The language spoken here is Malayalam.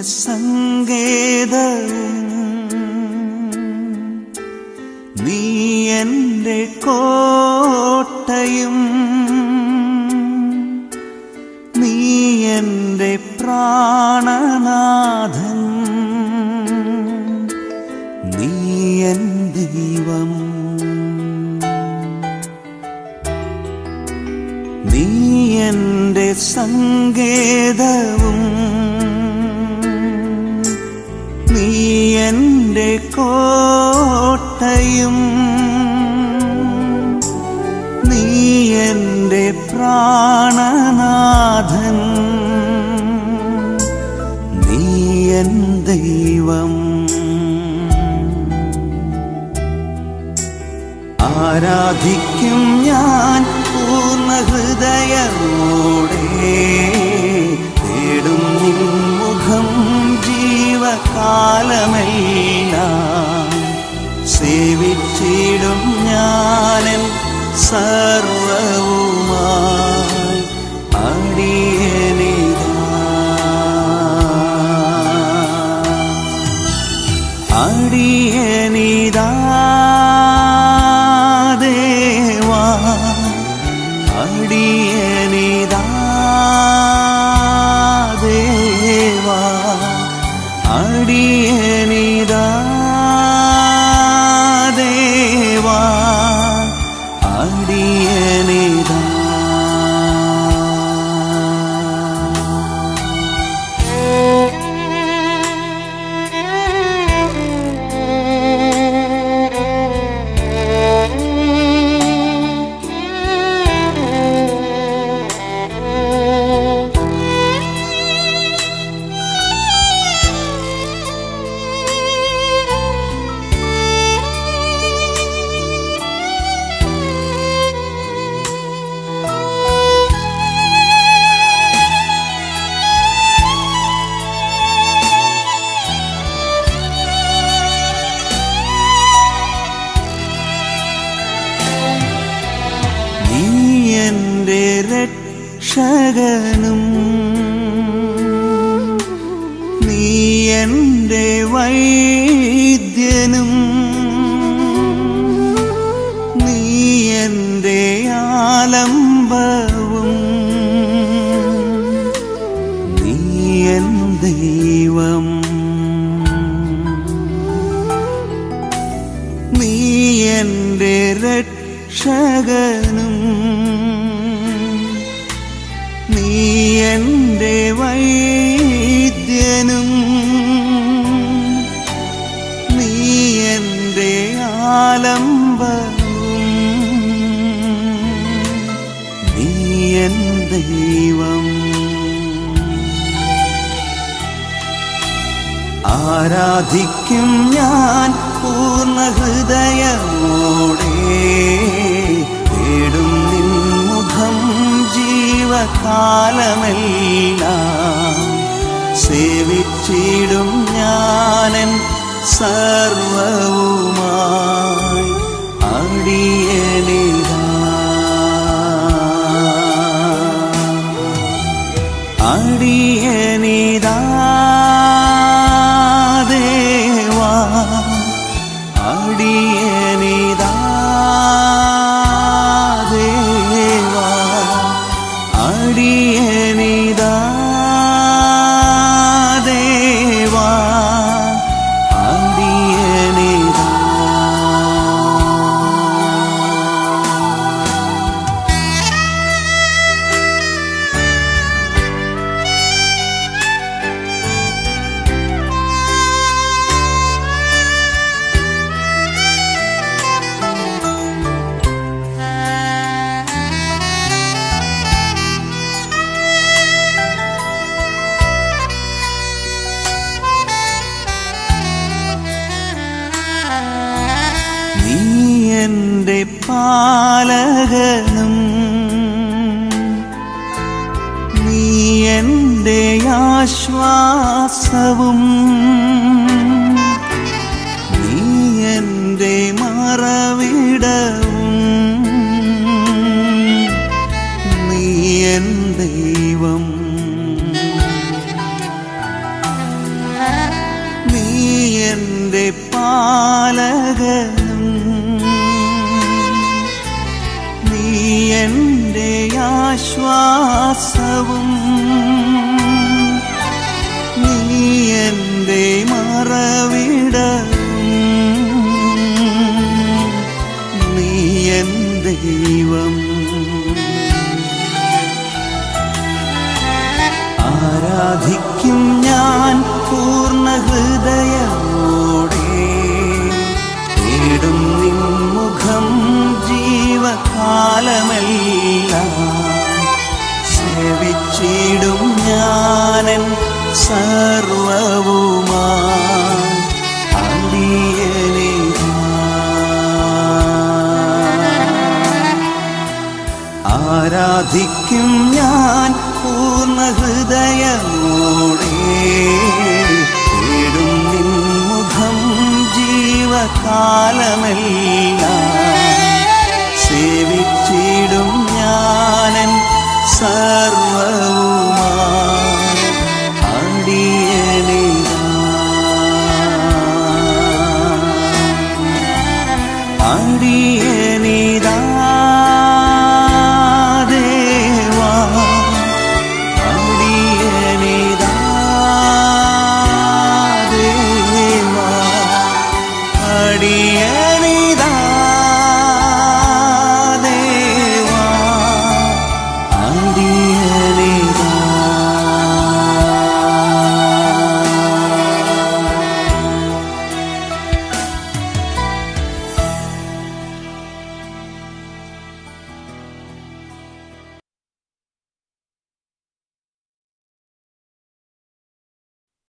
സങ്കേതവും നീ എൻ്റെ കോട്ടയും നീ എൻ്റെ പ്രാണനാഥൻ നീ എൻ ദൈവം നീ എൻ്റെ സങ്കേതവും നീ എൻ്റെ കോട്ടയും നീ എൻ്റെ പ്രാണനാഥൻ നീ എൻ ദൈവം ആരാധിക്കും ഞാൻ പൂർണ്ണ ഹൃദയമോടെ തേടും നിൻ മുഖം ജീവകാലമെല്ലാം സേവിച്ചിടും ഞാനൻ സർവവുമായി അടിയനിതാ അടിയനിതാ ദേവാ അടിയനിതാ ദേവാ അടിയനിതാ ദേവാ അടിയനിതാ നീ എൻ്റെ രക്ഷകനും നീ എൻ്റെ വൈദ്യനും നീ എൻ്റെ ആലംബവും നീ എൻ ദൈവം നീ എൻ്റെ രക്ഷകനും നീ എൻ്റെ വൈദ്യനും നീ എൻ്റെ ആലംബവും നീ എൻ ദൈവം ആരാധിക്കും ഞാൻ പൂർണ്ണ ഹൃദയമോടെ തേടും നിൻ മുഖം ജീവകാലമെല്ലാം സേവിച്ചിടും ഞാനൻ സർവവുമായി അടിയനിതാ അടിയനിതാ ദേവാ അടിയനിതാ ദേവാ അടിയനിതാ ദേവാ അടിയനിതാ നീ എൻ്റെ പാലകനും നീ എൻ്റെ ആശ്വാസവും നീ എൻ്റെ മറവിടവും നീ എൻ ദൈവം നീ എൻ്റെ ആശ്വാസവും നീ എൻ്റെ മറവിടവും നീ എൻ ദൈവം ആരാധിക്കും ഞാൻ പൂർണ്ണ ഹൃദയമോടെ തേടും നിൻ മുഖം ജീവകാലമെല്ലാം സേവിച്ചിടും ഞാനൻ സർവവുമായി ആരാധിക്കും ഞാൻ പൂർണ്ണ ഹൃദയമോടെ തേടും നിൻ മുഖം ജീവകാലമെല്ലാം സേവിച്ചിടും ഞാനൻ സർവവുമായി അടിയനിതാ